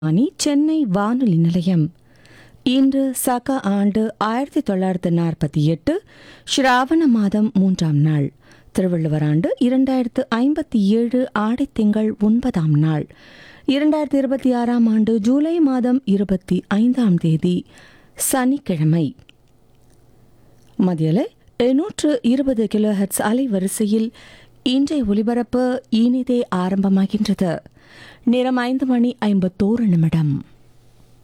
அணி சென்னை வானொலி நிலையம் இன்று சக ஆண்டு ஆயிரத்தி தொள்ளாயிரத்து நாற்பத்தி எட்டு ஸ்ராவண மாதம் மூன்றாம் நாள் திருவள்ளுவர் ஆண்டு இரண்டாயிரத்து ஐம்பத்தி ஏழு ஆடைத்திங்கள் ஒன்பதாம் நாள் இரண்டாயிரத்தி இருபத்தி ஆறாம் ஆண்டு ஜூலை மாதம் இருபத்தி ஐந்தாம் தேதி சனிக்கிழமை மதியலை எண்ணூற்று இருபது கிலோஹெட்ஸ் அலைவரிசையில் இன்றைய ஒலிபரப்பு இனிதே ஆரம்பமாகின்றது நேரம் ஐந்து மணி ஐம்பத்தோரு நிமிடம்